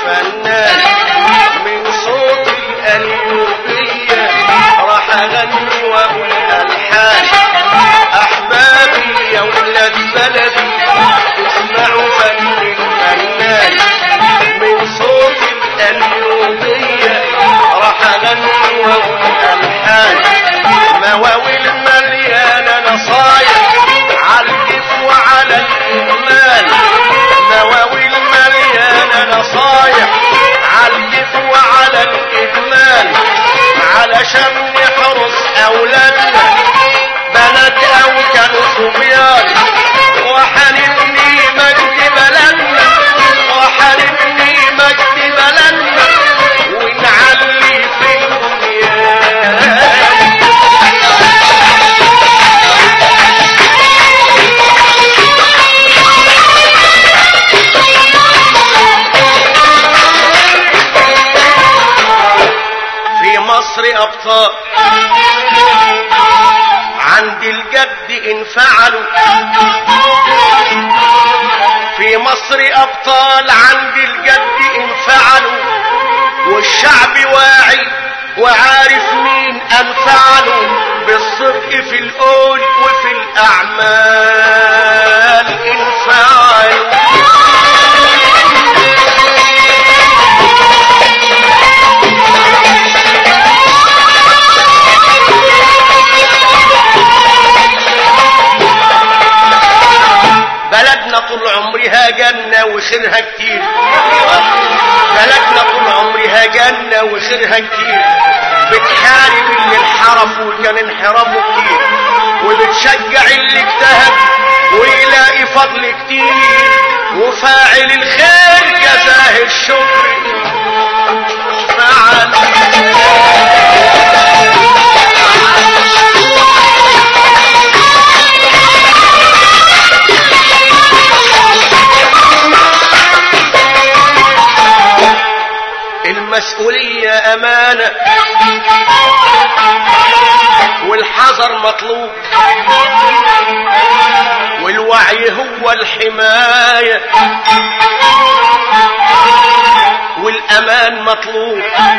فنان من صوت القليوبية راح اغني واقول الحان احبابي يا ولاد بلدي اسمعوا فن الفنان من صوت القليوبية راح اغني واقول الحان مواويل مليانة نصايح عالكيف وعلى الإهمال مواويل مليانة نصايح عالكيف وعلى الإهمال علشان نحرس أولادنا بنات أو كانوا صبيان وحنبني مجد بلدنا وحنبني مجد بلدنا ونعلي في الدنيا في مصر أبطال عند الجد انفعلوا في مصر أبطال عند الجد انفعلوا والشعب واعي وعارف مين أنفعلوا بالصدق في القول وفي الأعمال انفعلوا بلدنا طول عمرها جنة وخيرها كتير بلدنا طول عمرها جنة وخيرها كتير بتحارب اللي انحرف وكان انحرافه كتير وبتشجع اللي اجتهد ويلاقي فضل كتير وفاعل الخير جزاه الشكر فعل المسؤولية أمانة والحذر مطلوب والوعي هو الحماية والأمان مطلوب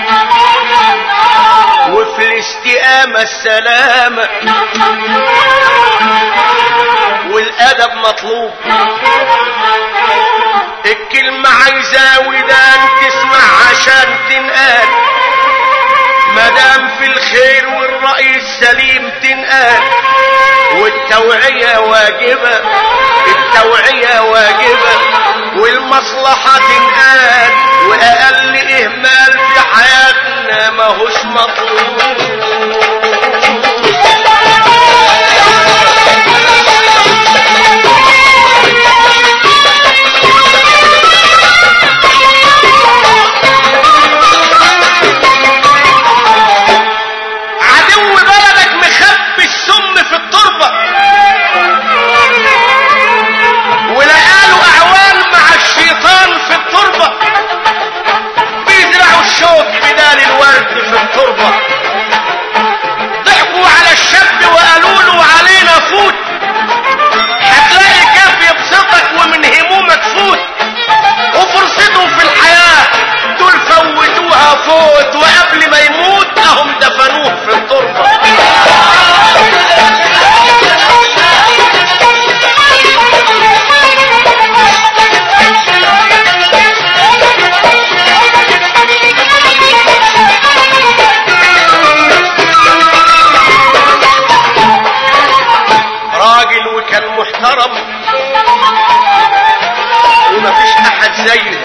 وفي الاستقامة السلامة والأدب مطلوب الكلمة عايزة ودان تسمع عشان تنقال مدام في الخير والرأي السليم تنقال والتوعية واجبة التوعية واجبة والمصلحة تنقال وأقل إهمال في حياتنا ماهوش مطلوب عدو بلدك مخبي السم في التربة ولقاله أعوان مع الشيطان في التربة بيزرعوا الشوك بدال الورد في التربة ضحكوا على الشاب وقالوا له علينا فوت هتلاقي كاف يبسطك ومن همومك فوت وفرصته في الحياة دول فوتوها فوت وقبل ما يموت اهم دفنوه في التربة راجل وكان محترم ومفيش احد زيه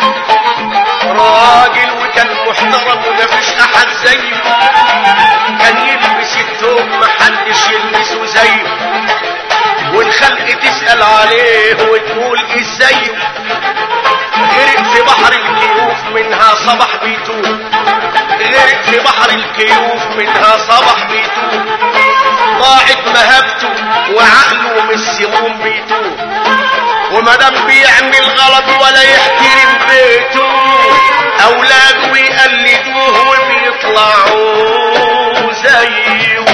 راجل وكان محترم ومفيش احد زيه كان يلبس الثوب محدش يلبسه زيه والخلق تسأل عليه وتقول ايه زيه غرق في بحر الكيوف منها صبح بيتوب غرق في بحر الكيوف منها صبح بيتوب ضاعت مهبته وعقله من السموم بيتوب ومدام بيعمل غلط ولا يحترم بيته اولاده يقلدوه وبيطلعوا زيه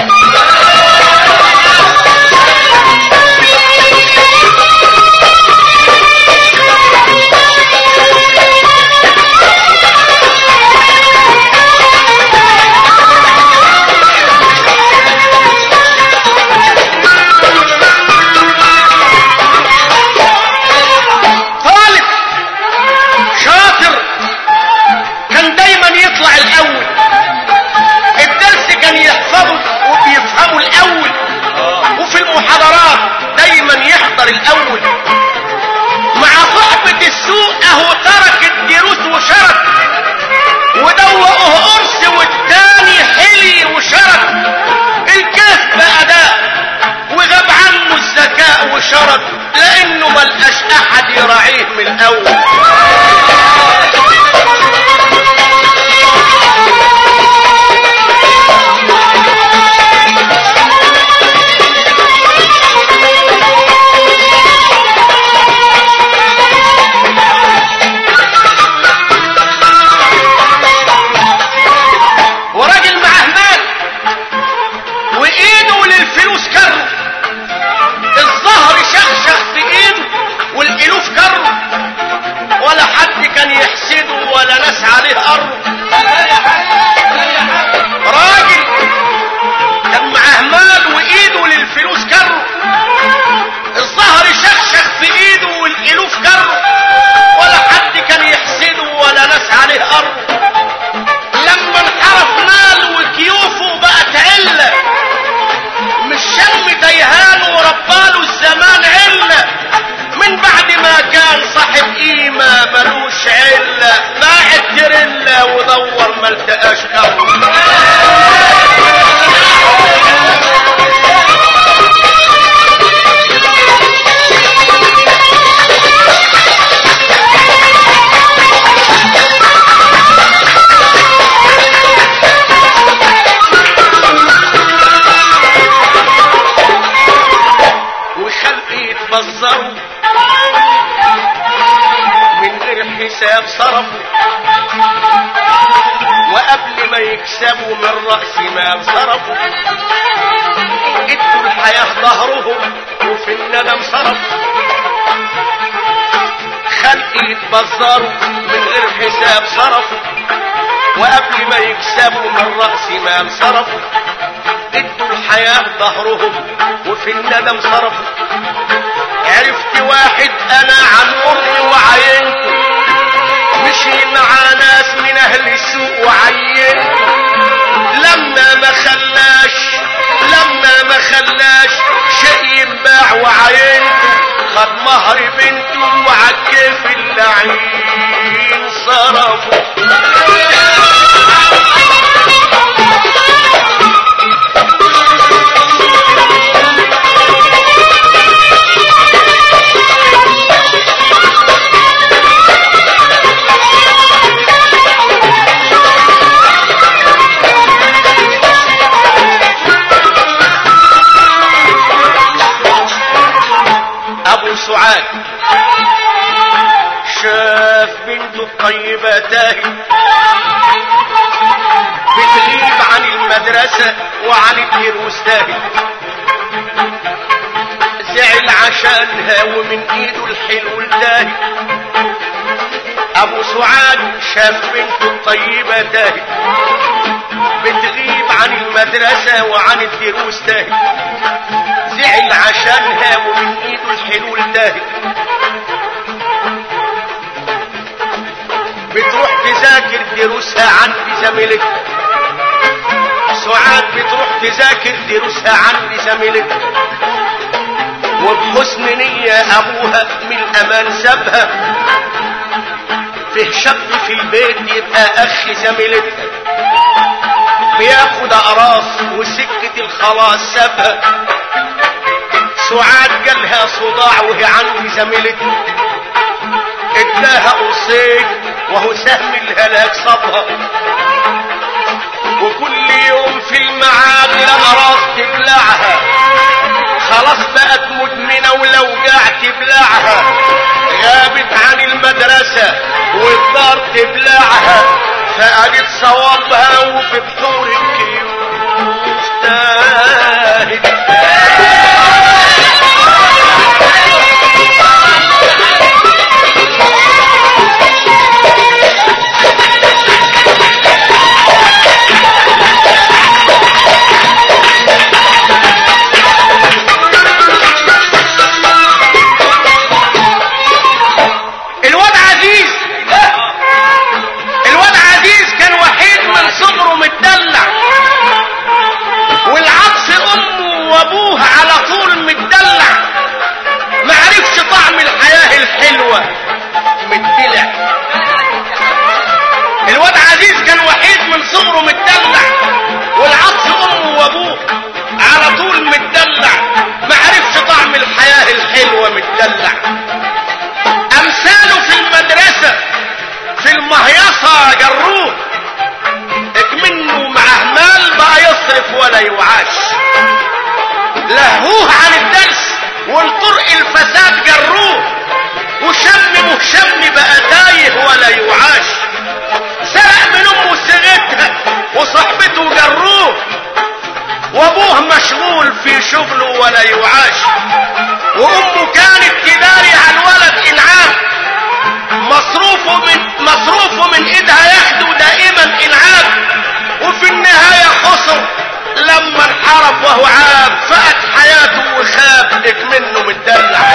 الحساب صرفوا وقبل ما يكسبوا من رأس مال صرفوا ادوا الحياة ظهرهم وفي الندم صرفوا خلق يتبذروا من غير حساب صرفوا وقبل ما يكسبوا من رأس مال صرفوا ادوا الحياة ظهرهم وفي الندم صرفوا عرفت واحد انا عن قرني وعينته مشي مع ناس من اهل السوق وعينته لما ما خلاش لما ما خلاش شيء ينباع وعينته خد مهر بنته وعكف اللعين صرفوا ابو سعاد شاف بنته الطيبة تاهي بتغيب عن المدرسة وعن الدروس تاهي زعل عشانها ومن ايده الحلو التاهي ابو سعاد شاف بنته الطيبة تاهي بتغيب عن المدرسة وعن الدروس تاهي زعل عشانها ومن ايده الحلول تاهي بتروح تذاكر دروسها عند زميلتها سعاد بتروح تذاكر دروسها عند زميلتها وبحسن نية ابوها من الامان سابها فيه شاب في البيت يبقى اخ زميلتها بياخد اقراص وسكة الخلاص سابها سعاد جالها صداع وهي عند زميلتها اداها قرصين وهو سهم الهلاك صابها وكل يوم في المعاد الاقراص تبلعها خلاص بقت مدمنة ولو جاع تبلعها غابت عن المدرسة والدار تبلعها فقالت صوابها وفي بحور الكيوت تاهت الواد عزيز الواد عزيز كان وحيد من صغره متدلع والعطس امه وابوه على طول متدلع ما عرفش طعم الحياة الحلوة متدلع الواد عزيز كان وحيد من صغره متدلع والعطس امه وابوه على طول متدلع ما عرفش طعم الحياة الحلوة متدلع امثاله في المدرسة في المهيصة جروه اكمنه معاه مال بقى يصرف ولا يوعاش لهوه عن الدرس والطرق الفساد جروه وشم مهشم بقى تايه ولا يوعاش سرق من امه صيغتها وصحبته جروه وابوه مشغول في شغله ولا يوعاش وامه كانت تداري على الولد انعام مصروفه من مصروفه من ايدها ياخده دائما انعام وفي النهايه خسر لما انحرف وهو عاب فقد حياته وخاب منه متدلع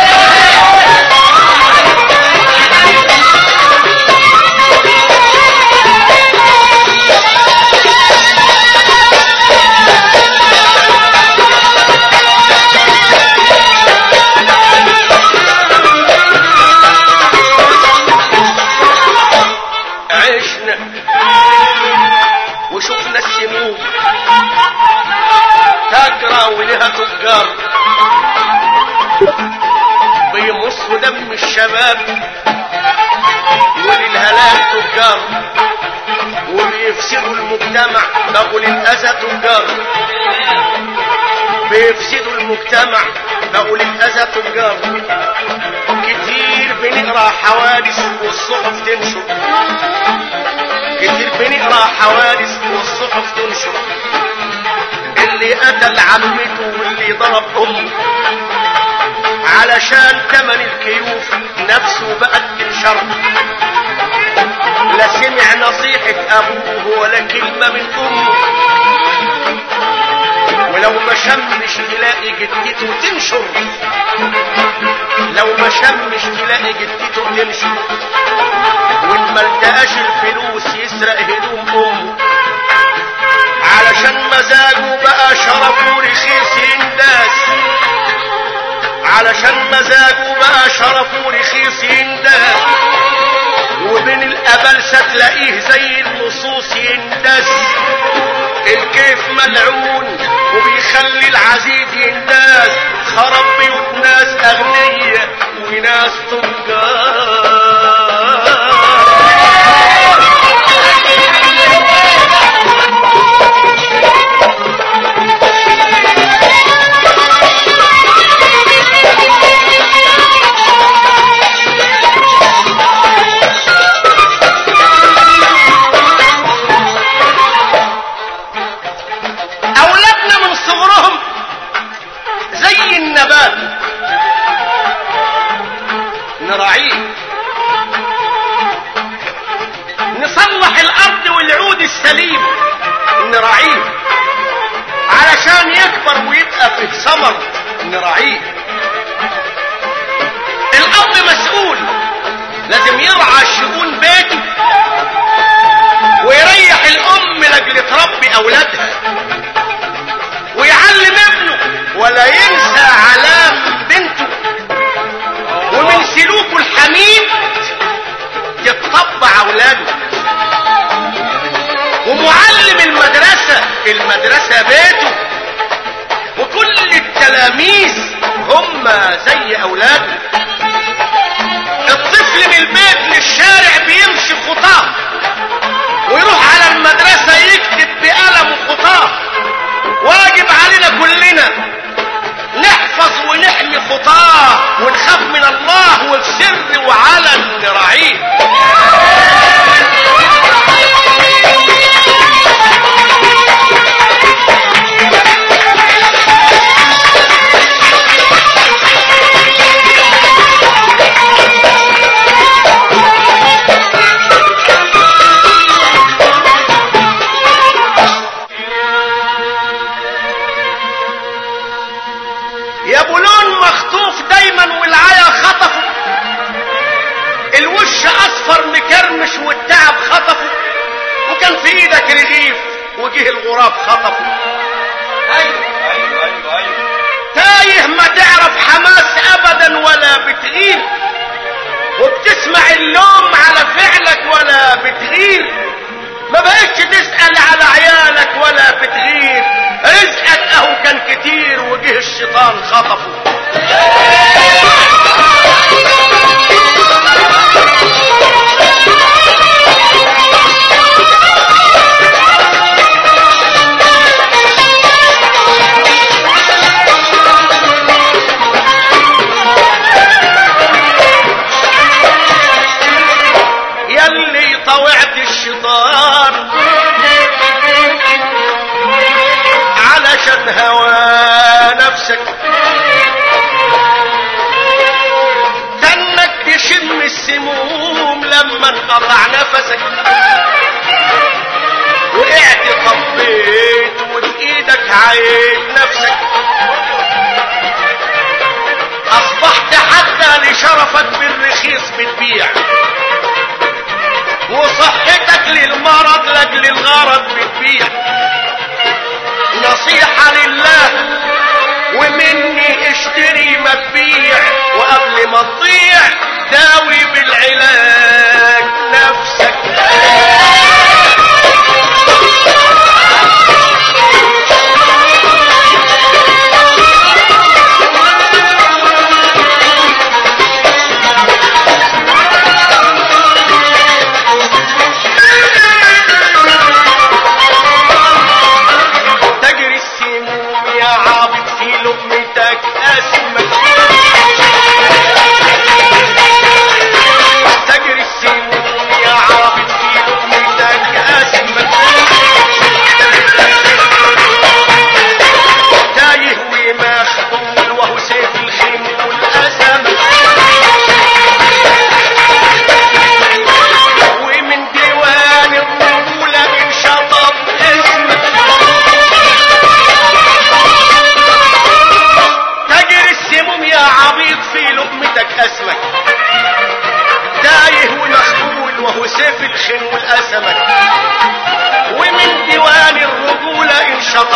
عشنا وشفنا السموم تجرى ولها تجار بيمصوا دم الشباب وللهلاك تجار وبيفسدوا المجتمع بقوا للأذى تجار بيفسدوا المجتمع بقوا للأذى تجار كتير بنقرا حوادث والصحف تنشر كتير بنقرا حوادث والصحف تنشر اللي قتل عمته واللي ضرب امه علشان تمن الكيوف نفسه بقت تنشر لا سمع نصيحة ابوه ولا كلمة من امه ولو ما شمش تلاقي جدته تنشر لو ما شمش تلاقي جدته تنشر وان ما التقاش الفلوس يسرق هدوم امه علشان مزاجه بقى شرف ورخيص ينداس علشان مزاجه بقى شرف ورخيص ينداس وبين الابلسه تلاقيه زي اللصوص يندس الكيف ملعون وبيخلي العزيز ينداس خرب بيوت ناس اغنياء وناس تجار اولادنا من صغرهم زي النبات نراعيه نصلح الارض والعود السليم نراعيه علشان يكبر ويبقى فيه ثمر نراعيه الاب مسؤول لازم يرعى شؤون بيته ويريح الام لاجل تربي اولادها ويعلم ابنه ولا ينسى علام بنته ومن سلوكه الحميد يتطبع اولاده ومعلم المدرسة المدرسة بيته وكل التلاميذ هم زي اولاده الطفل من البيت للشارع بيمشي خطاه ويروح على المدرسة يكتب بقلم خطاه واجب علينا كلنا نحفظ ونحمي خطاه ونخاف من الله وبسر وعلن نراعيه يا بولون مخطوف دايما والعيا خطفه الوش اصفر مكرمش والتعب خطفه وكان في ايدك رغيف وجه الغراب خطفه ايوه ايوه ايوه ايوه تايه ما تعرف حماس ابدا ولا بتغير وبتسمع اللوم على فعلك ولا بتغير ما بقتش تسأل على عيالك ولا بتغير رزقك اهو كان كتير وجه الشيطان خطفه يلي طوعت الشيطان علشان هوى نفسك كانك تشم السموم لما انقطع نفسك وقعت طبيت وبايدك عايد نفسك اصبحت حتى لشرفك بالرخيص بتبيع وصحتك للمرض لاجل الغرض بتبيع نصيحة لله ومني اشتري ما تبيع وقبل ما تضيع داوي بالعلاج نفسك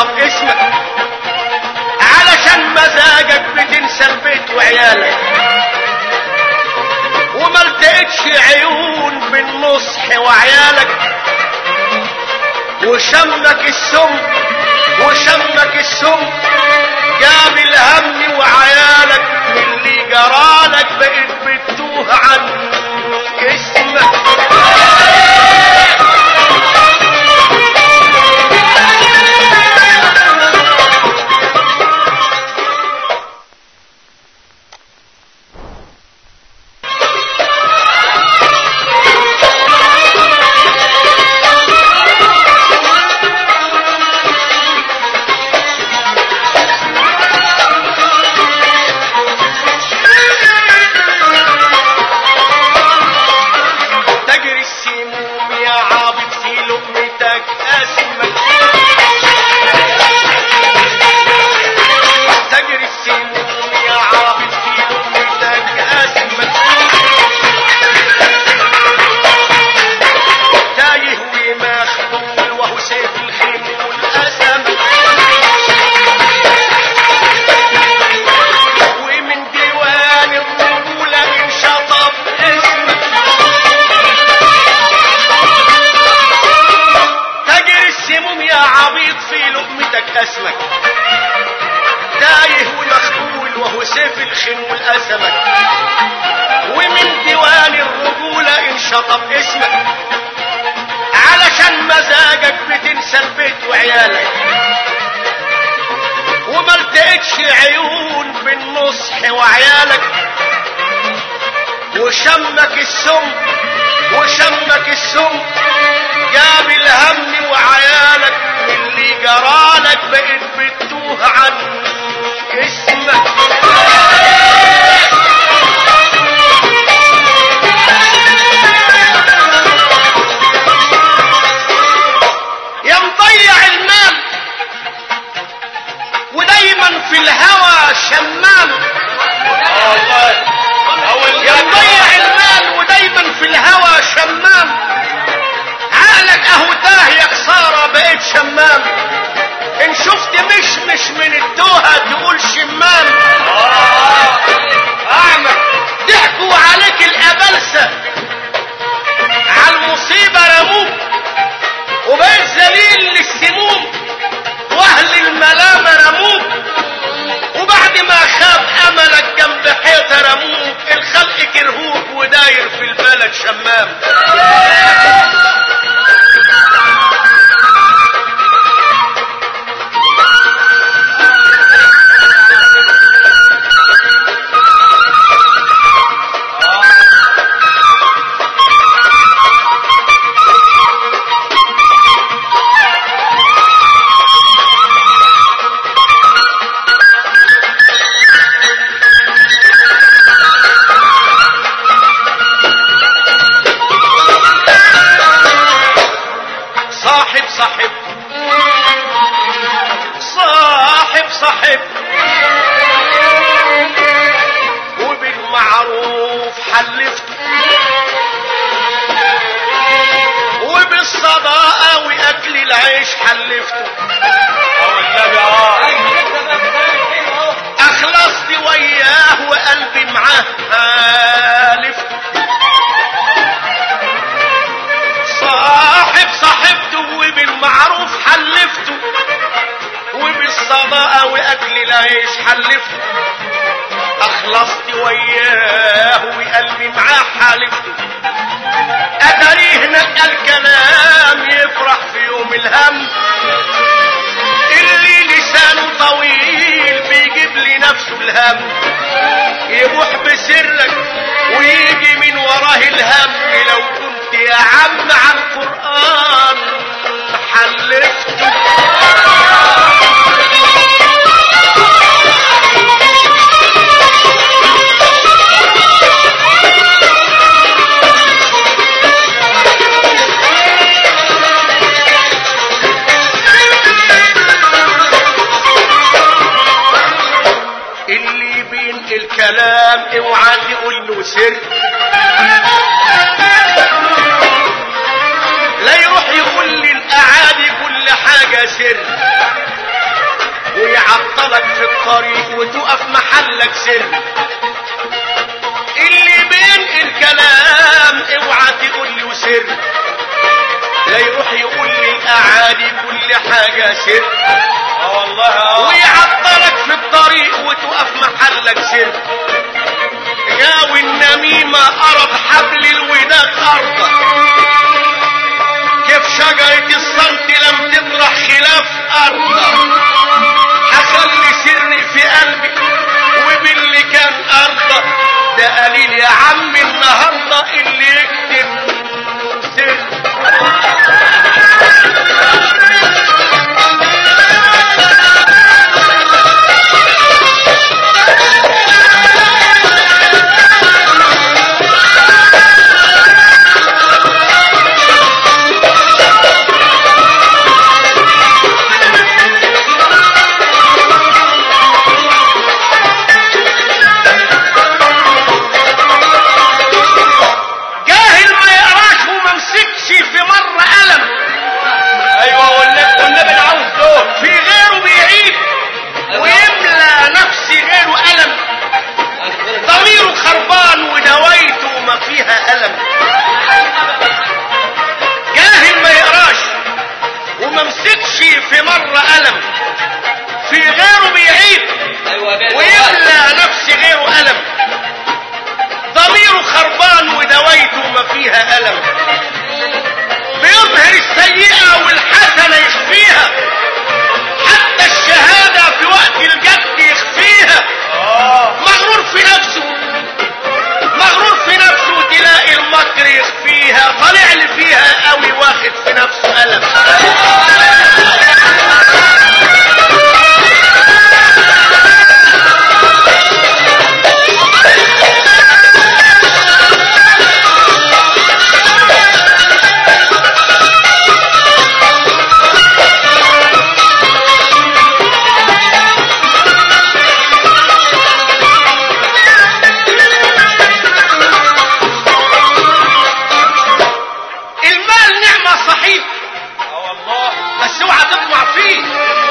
انشطب اسمك علشان مزاجك بتنسى البيت وعيالك وما لتقتش عيون بالنصح وعيالك وشمك السم وشمك السم جاب الهم وعيالك من اللي جرالك بقيت بتوه عن اسمك تجري السموم يا عابد في لقمتك اسمك تجري السموم يا عابد في لقمتك اسمك تايه ومخبول وهو سيف الخيل والاسم ومن ديوان الرجولة انشطب اسمك تجري السموم يا عبيط في لقمتك اسمك تايه ومخبول وهو سيف الخنول اسمك ومن ديوان الرجولة انشطب اسمك علشان مزاجك بتنسى البيت وعيالك وما لتقتش عيون بالنصح وعيالك وشمك السم وشمك السم جاب الهم وعيالك من اللي جرالك بقيت بتوه عن اسمك يا مضيع المال ودايما في الهوى شمام والله اول يا مضيع المال ودايما في الهوى شمام عقلك اهو تاه يا خساره بقيت شمام ان شفت مش مش من التوهه تقول شمام اعمى ضحكوا عليك الابلسه على المصيبه رموك وبقيت ذليل للسموم واهل الملامه رموك وبعد ما خاب املك جنب حيطه رموك الخلق كرهوك وداير في البلد شمام صاحب صاحب صاحب صاحب وبالمعروف حلفته وبالصداقة وأكل العيش حلفته او النبي اه أخلصت وياه وقلبي معاه حالفته صاحب صاحبته وبالمعروف حلفته وبالصداقة وأكل العيش حلفته أخلصت وياه وقلبي معاه حالفته أتريه نلقى الكلام يفرح في يوم الهم اللي لسانه طويل بيجيب لنفسه الهم يبوح بسرك ويجي من وراه الهم لو كنت يا عم على القرآن حلفته اللي بينقل كلام اوعى تقول له سر لا يروح يقول للاعادي كل حاجه سر يعطلك في الطريق وتقف محلك سر اللي بين الكلام اوعى تقول له سر لا يروح يقول للاعادي كل حاجة سر اه والله اه ويعطلك في الطريق وتقف محلك سر يا والنميمة أرض حبل الوداد أرضك كيف شجرة الصمت لم تطرح خلاف أرضك هخلي سري في قلبي وباللي كان أرضك ده قليل يا عم النهاردة اللي يكتب سر جاهل ما يقراش وما مسكش في مرة قلم ايوه والنبي والنبي انا عاوز دول في غيره بيعيب ويملى نفسي غيره ألم ضميره خربان ودوايته ما فيها ألم جاهل ما يقراش وما مسكش في مرة قلم في غيره بيعيب ايوه ويملى نفسي غيره ألم ضميره خربان ودوايته ما فيها ألم بيظهر السيئة والحسنة يخفيها حتى الشهادة في وقت الجد يخفيها اه مغرور في نفسه مغرور في نفسه تلاقي المكر يخفيها طالع لي فيها قوي واخد في نفسه ألم المال نعمة صحيح اه والله بس اوعى تطمع فيه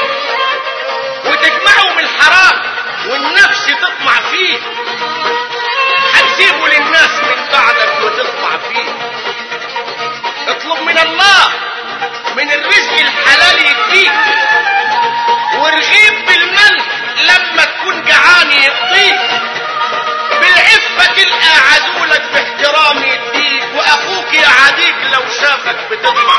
وتجمعه من الحرام والنفس تطمع فيه هتسيبه للناس من بعدك وتطمع فيه اطلب من الله من الرزق الحلال يديك ورغيب بالملح لما تكون جعان يقضيك بالعفة تلقى عدولك باحترام يديك واخوك يعاديك لو شافك بتطمع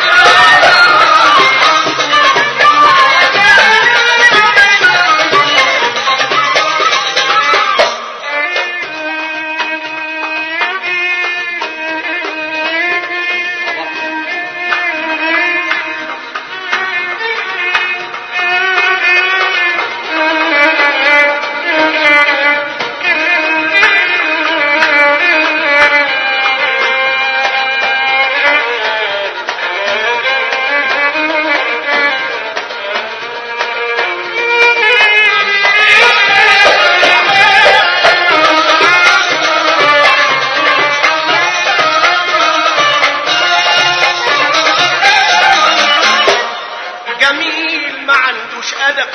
جميل ما عندوش ادب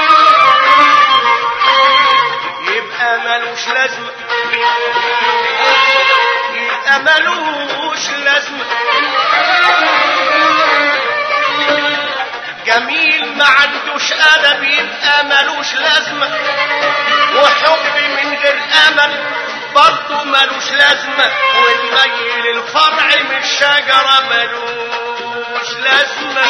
يبقى ملوش لازمه يبقى ملوش لازمه جميل ما عندوش ادب يبقى ملوش لازمه وحب من غير امل برضه ملوش لازمه ونميل الفرع من الشجره ملوش لازمه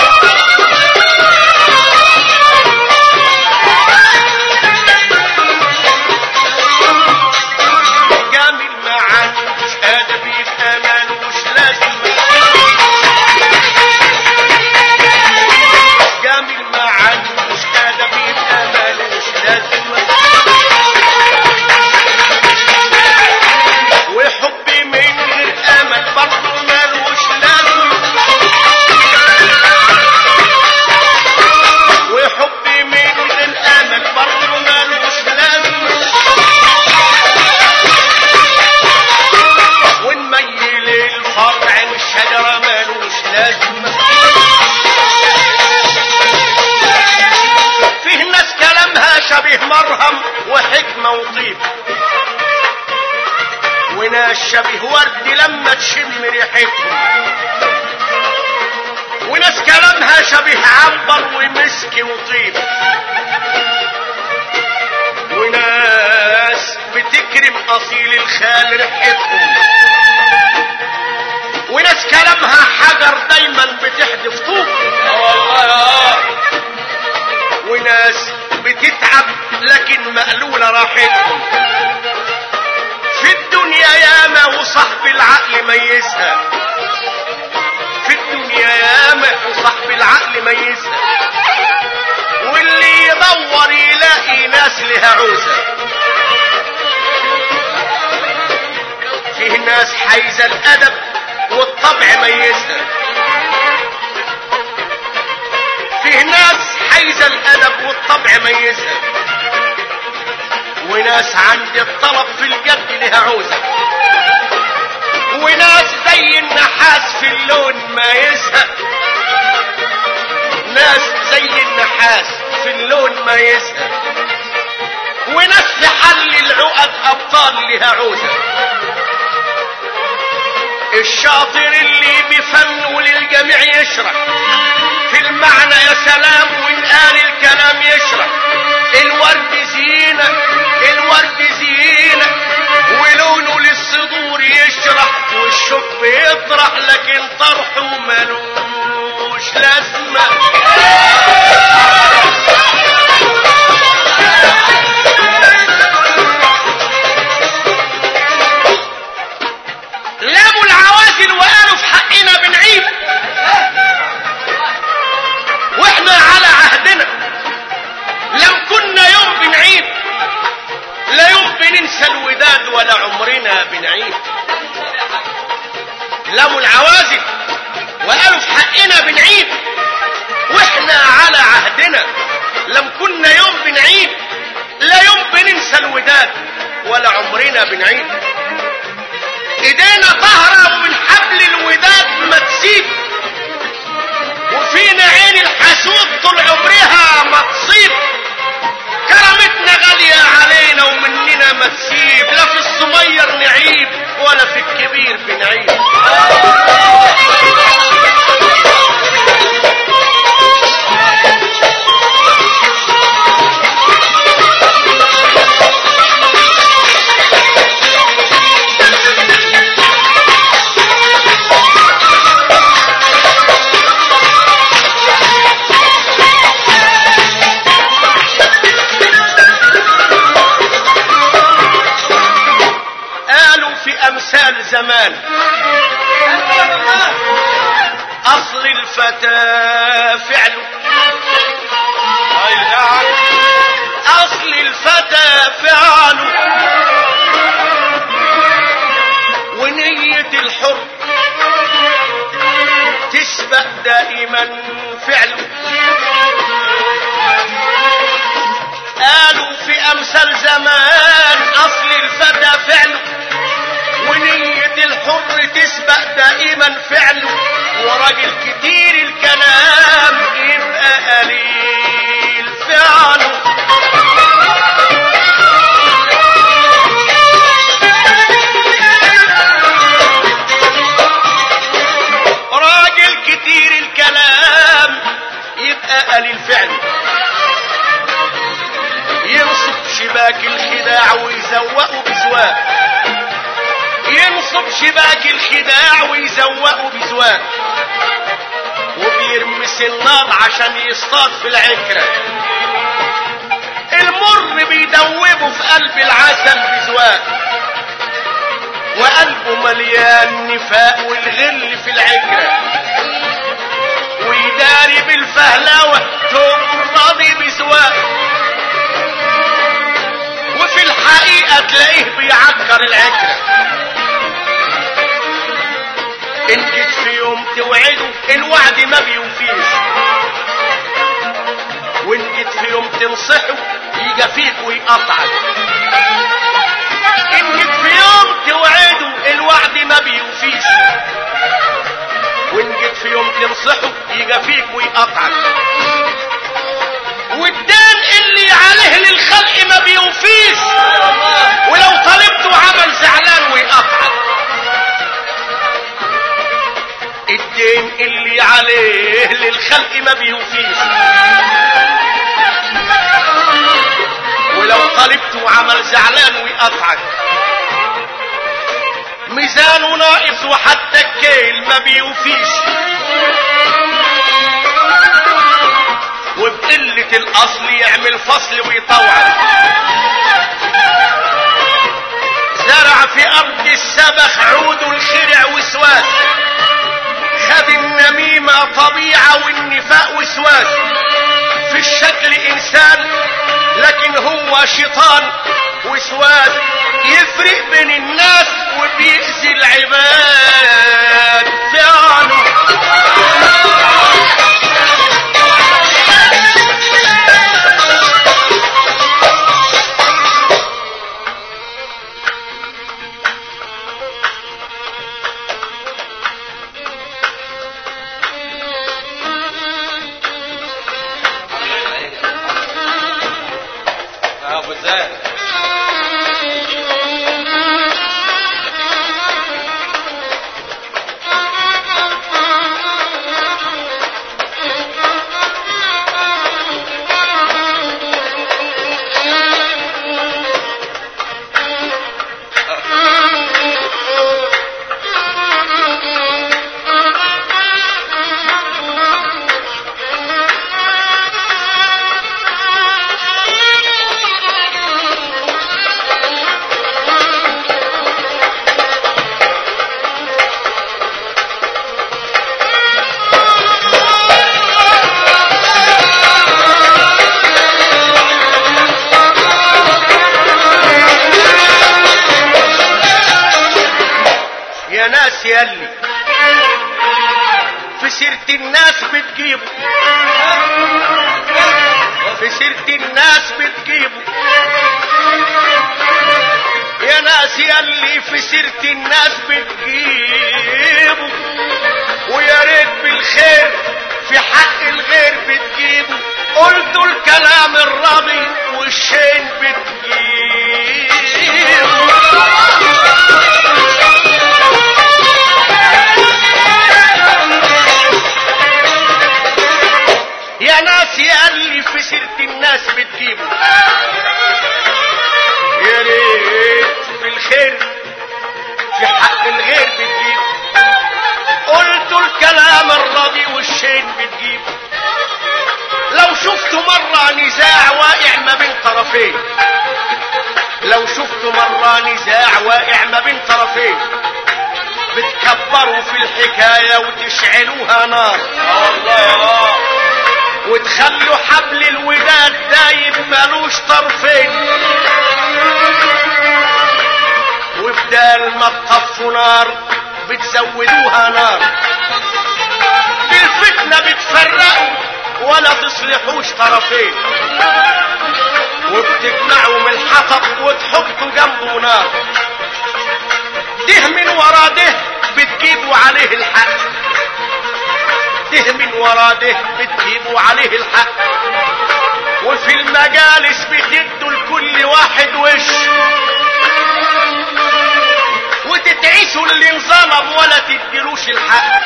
جامل ما عندوش ادب يبقى مالوش لازمه جامل ما عندوش ادب يبقى مالوش لازمه وحبي من غير امل برضه مالوش لازمه شبه مرهم وحكمة وطيب وناس شبه ورد لما تشم ريحتهم وناس كلامها شبه عنبر ومسك وطيب وناس بتكرم اصيل الخال ريحتهم وناس كلامها حجر دايما بتحدف طوب والله اه وناس بتتعب لكن مقلولة راحتهم في الدنيا ياما وصاحب العقل ميزها في الدنيا ياما وصاحب العقل ميزها واللي يدور يلاقي ناس لها عوزة فيه ناس حايزة الأدب والطبع ميزها فيه ناس حايزة الأدب والطبع ميزها وناس عند الطلب في الجد لها عوزة وناس زي النحاس في اللون ما يزهق ناس زي النحاس في اللون ما يزهق وناس في حل العقد أبطال لها عوزة الشاطر اللي بفن وللجميع يشرح في المعنى يا سلام وإن قال الكلام يشرح الورد زينة الورد زينة ولونه للصدور يشرح والشب يطرح لكن طرحه ملوش لازمة لابوا العوازل وقالوا في حقنا بنعيب واحنا على عهدنا لم كنا يوم بنعيب لا يوم بننسى الوداد ولا عمرنا بنعيب لموا العوازل وقالوا في حقنا بنعيب واحنا على عهدنا لم كنا يوم بنعيب لا يوم بننسى الوداد ولا عمرنا بنعيب ايدينا طهرة ومن حبل الوداد ما تسيب وفينا عين الحسود طول عمرها ما تصيب كرامتنا غالية علينا ومننا ما تسيب لا في الصغير نعيب ولا في الكبير بنعيب قالوا في امثال زمان اصل الفتى فعله اي نعم اصل الفتى فعله ونية الحر تسبق دائما فعله قالوا في امثال زمان اصل الفتى فعله ونية الحر تسبق دائما فعله وراجل كتير الكلام يبقى قليل فعله راجل كتير الكلام يبقى قليل فعله ينصب شباك الخداع ويزوقه بزواج ينصب شباك الخداع ويزوقه بزواج وبيرمس النار عشان يصطاد في العكرة المر بيدوبه في قلب العسل بزواج وقلبه مليان نفاق والغل في العكرة ويداري بالفهلوة توم راضي بزواج وفي الحقيقة تلاقيه بيعكر العكرة ان جيت في يوم توعده الوعد ما بيوفيش وان جيت في يوم تنصحه يجي فيك ويقطعك ان جيت في يوم توعده الوعد ما بيوفيش وان جيت في يوم تنصحه يجي فيك ويقطعك والدان اللي عليه للخلق الدين اللي عليه للخلق ما بيوفيش ولو طالبته عمل زعلان ويقطعك ميزانه ناقص وحتى الكيل ما بيوفيش وبقلة الأصل يعمل فصل ويطوعك زرع في أرض السبخ عود الخرع وسواس خد النميمة طبيعة والنفاق وسواس في الشكل إنسان لكن هو شيطان وسواس يفرق بين الناس وبيأذي العباد فعلا ابو زاهد يا ناس يلي في سيرة الناس بتجيبوا في سيرة الناس بتجيبوا يا ناس يلي في سيرة الناس بتجيبوا ويا ريت بالخير في حق الغير بتجيبوا قلتوا الكلام الراضي والشين بتجيبوا يا ناس يلي في سيرة الناس بتجيبوا يا ريت بالخير في حق الغير بتجيبوا قلتوا الكلام الراضي والشين بتجيبوا لو شفتوا مرة نزاع واقع ما بين طرفين لو شفتوا مرة نزاع واقع ما بين طرفين بتكبروا في الحكاية وتشعلوها نار اه والله يا اه وتخلوا حبل الوداد دايب ملوش طرفين وبدال ما تطفوا نار بتزودوها نار بالفتنة بتفرقوا ولا تصلحوش طرفين وبتجمعوا من الحطب وتحطوا جنبه نار ده من ورا ده بتجيبوا عليه الحق ده من ورا ده بتجيبوا عليه الحق وفي المجالس بتدوا لكل واحد وش وتتعيشوا اللي انظلم ولا تديلوش الحق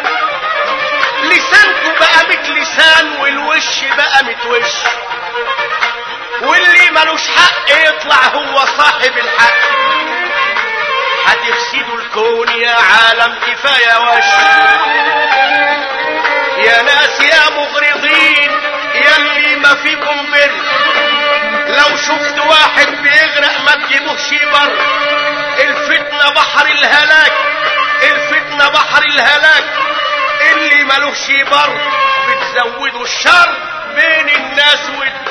لسانكم بقى مت لسان والوش بقى مت وش واللي ملوش حق يطلع هو صاحب الحق هتفسدوا الكون يا عالم كفايه وش يا ناس يا مغرضين يلي ما فيكم بر لو شفت واحد بيغرق ما تجيبوش بر الفتنة بحر الهلاك الفتنة بحر الهلاك اللي ملوش بر بتزودوا الشر بين الناس والدين